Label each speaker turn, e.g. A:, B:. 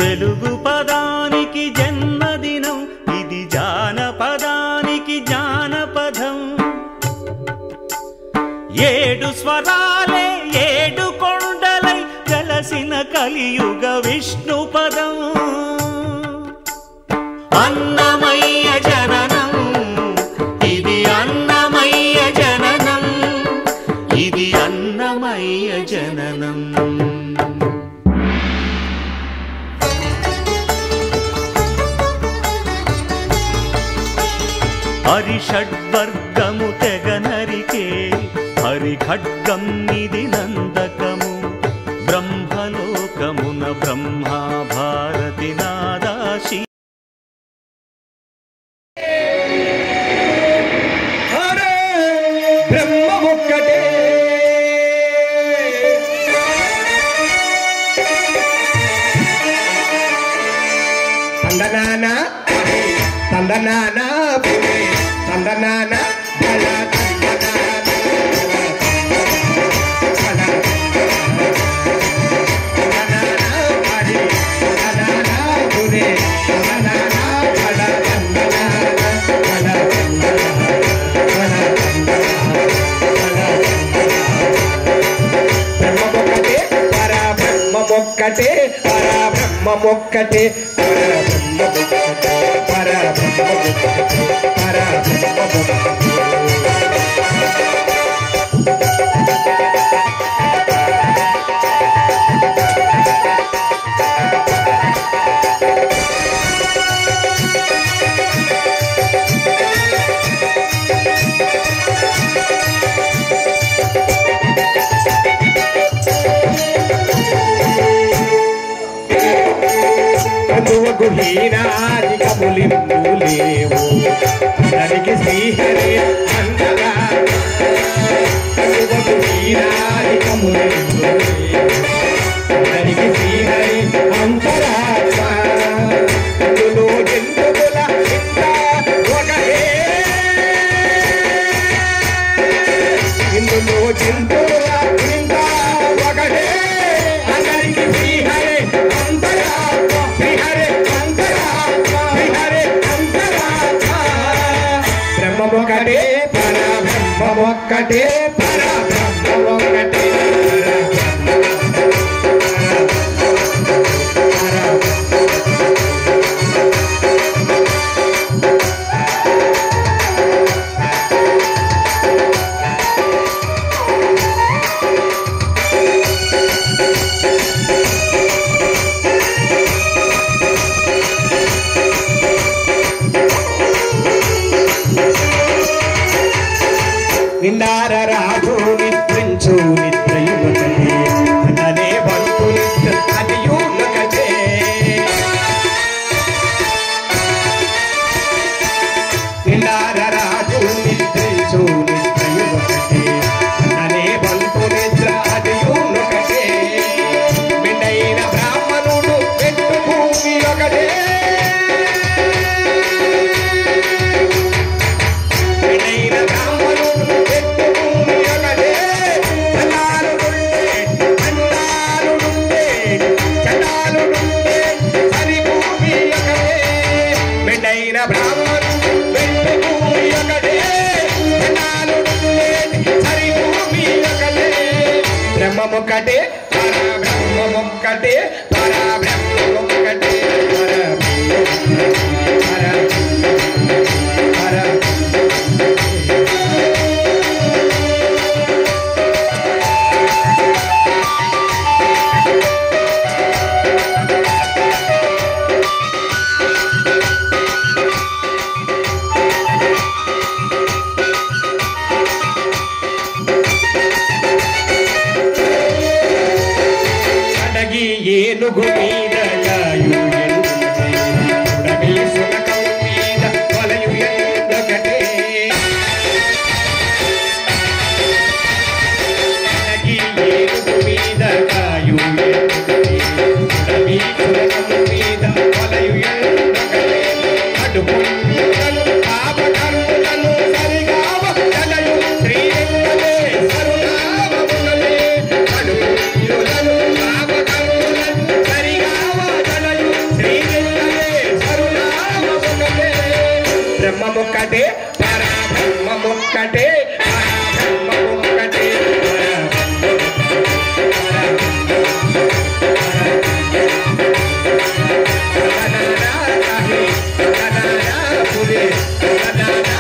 A: తెలుగు పదానికి జన్మదినం ఇది జానపదానికి జానపదం ఏడు స్వరాలే ఏడు కొండలై కలసిన కలియుగ విష్ణు పదం అన్నమయ్య జననం ఇది అన్నమయ్య జననం ఇది అన్నమయ్య జననం హరిషడ్వర్గము తెగ నరికే హరిఖడ్గం ఇది నందకము బ్రహ్మలోకమున బ్రహ్మా భారతి నాదాశి
B: హరే బ్రహ్మమొక్కటే తందనాన తందనాన పురే తందనాన బల తందనాన బల తందనాన హరి తందనాన పురే తందనాన బల తందనాన బల బ్రహ్మమొక్కటే పరబ్రహ్మమొక్కటే పరబ్రహ్మమొక్కటే పరబ్రహ్మమొక్కటే పరబ్రహ్మమొక్కటే పరబ్రహ్మమొక్కటే అందువకు హీనాదికములి లేవు దానికి శ్రీహరి అందగా అందువకు హీనాదికములి దానికి శ్రీహరి అంతరాత్మ అందులో జంతువుల ఇంత ఒకటే ఇందులో జంతువుల ఇంత ఒకటే అందరికి శ్రీహరి అంతరాత్మ శ్రీహరి అంతరాత్మ శ్రీహరి అంతరాత్మ బ్రహ్మమొక్కటే పర బ్రహ్మమొక్కటే పర బ్రహ్మమొక్కటే నిండార రాజు నిద్రించు నిద్రయునకటే తనే బంటు నిద్ర అదియునకటే నిండార రాజు నిద్రించు నిద్రయునకటే తనే బంటు నిద్ర అదియునకటే మిండైన బ్రాహ్మణుడు పెట్టు భూమి ఒకటే వినైన బ్రాహ్మణుడు పెట్టు భూమి ఒకటే చండాలుడుండే చండాలుడుండే చండాలుడుండే సరి భూమి ఒకటే వినైన బ్రాహ్మణుడు పెట్టు భూమి ఒకటే చండాలుడుండే సరి భూమి ఒకటే బ్రహ్మమొక్కటే పర బ్రహ్మమొక్కటే పర బ్రహ్మమొక్కటే పర పర పర అడగి ఏను బ్రహ్మముక్కటే పరబ్రహ్మముక్కటే పరబ్రహ్మముక్కటే పరబ్రహ్మ